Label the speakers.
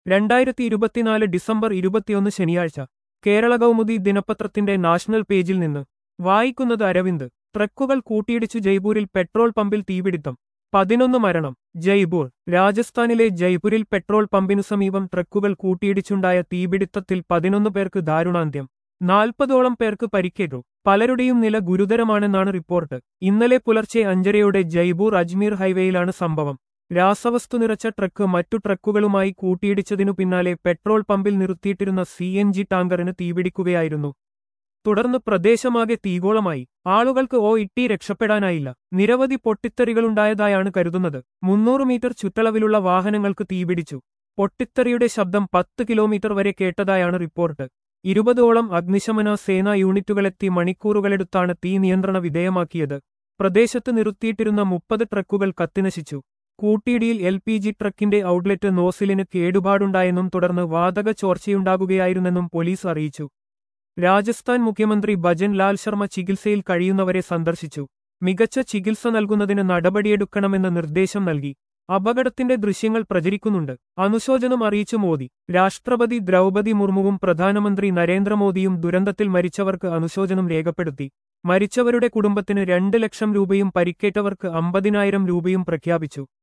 Speaker 1: രണ്ടായിരത്തി ഇരുപത്തിനാല് ഡിസംബർ ഇരുപത്തിയൊന്ന് ശനിയാഴ്ച കേരള കൗമുദി ദിനപത്രത്തിന്റെ നാഷണൽ പേജിൽ നിന്ന് വായിക്കുന്നത് അരവിന്ദ് ട്രക്കുകൾ കൂട്ടിയിടിച്ചു ജയ്പൂരിൽ പെട്രോൾ പമ്പിൽ തീപിടിത്തം പതിനൊന്ന് മരണം ജയ്പൂർ രാജസ്ഥാനിലെ ജയ്പൂരിൽ പെട്രോൾ പമ്പിനു സമീപം ട്രക്കുകൾ കൂട്ടിയിടിച്ചുണ്ടായ തീപിടിത്തത്തിൽ പതിനൊന്ന് പേർക്ക് ദാരുണാന്ത്യം നാൽപ്പതോളം പേർക്ക് പരിക്കേറ്റു പലരുടെയും നില ഗുരുതരമാണെന്നാണ് റിപ്പോർട്ട് ഇന്നലെ പുലർച്ചെ അഞ്ചരയോടെ ജയ്പൂർ അജ്മീർ ഹൈവേയിലാണ് സംഭവം രാസവസ്തു നിറച്ച ട്രക്ക് മറ്റു ട്രക്കുകളുമായി കൂട്ടിയിടിച്ചതിനു പിന്നാലെ പെട്രോൾ പമ്പിൽ നിർത്തിയിട്ടിരുന്ന സി എൻ ജി ടാങ്കറിന് തീപിടിക്കുകയായിരുന്നു തുടർന്ന് പ്രദേശമാകെ തീഗോളമായി ആളുകൾക്ക് ഓ ഇട്ടി രക്ഷപ്പെടാനായില്ല നിരവധി പൊട്ടിത്തെറികളുണ്ടായതായാണ് കരുതുന്നത് മുന്നൂറ് മീറ്റർ ചുറ്റളവിലുള്ള വാഹനങ്ങൾക്ക് തീപിടിച്ചു പൊട്ടിത്തെറിയുടെ ശബ്ദം പത്ത് കിലോമീറ്റർ വരെ കേട്ടതായാണ് റിപ്പോർട്ട് ഇരുപതോളം അഗ്നിശമന സേനാ യൂണിറ്റുകളെത്തി മണിക്കൂറുകളെടുത്താണ് തീ നിയന്ത്രണ വിധേയമാക്കിയത് പ്രദേശത്ത് നിർത്തിയിട്ടിരുന്ന മുപ്പത് ട്രക്കുകൾ കത്തിനശിച്ചു കൂട്ടിയിടിയിൽ എൽ പി ജി ട്രക്കിന്റെ ഔട്ട്ലെറ്റ് നോസിലിന് കേടുപാടുണ്ടായെന്നും തുടർന്ന് വാതക ചോർച്ചയുണ്ടാകുകയായിരുന്നെന്നും പോലീസ് അറിയിച്ചു രാജസ്ഥാൻ മുഖ്യമന്ത്രി ഭജൻ ലാൽ ശർമ്മ ചികിത്സയിൽ കഴിയുന്നവരെ സന്ദർശിച്ചു മികച്ച ചികിത്സ നൽകുന്നതിന് നടപടിയെടുക്കണമെന്ന നിർദ്ദേശം നൽകി അപകടത്തിന്റെ ദൃശ്യങ്ങൾ പ്രചരിക്കുന്നുണ്ട് അനുശോചനം അറിയിച്ചു മോദി രാഷ്ട്രപതി ദ്രൗപതി മുർമുവും പ്രധാനമന്ത്രി നരേന്ദ്രമോദിയും ദുരന്തത്തിൽ മരിച്ചവർക്ക് അനുശോചനം രേഖപ്പെടുത്തി മരിച്ചവരുടെ കുടുംബത്തിന് രണ്ട് ലക്ഷം രൂപയും പരിക്കേറ്റവർക്ക് അമ്പതിനായിരം രൂപയും പ്രഖ്യാപിച്ചു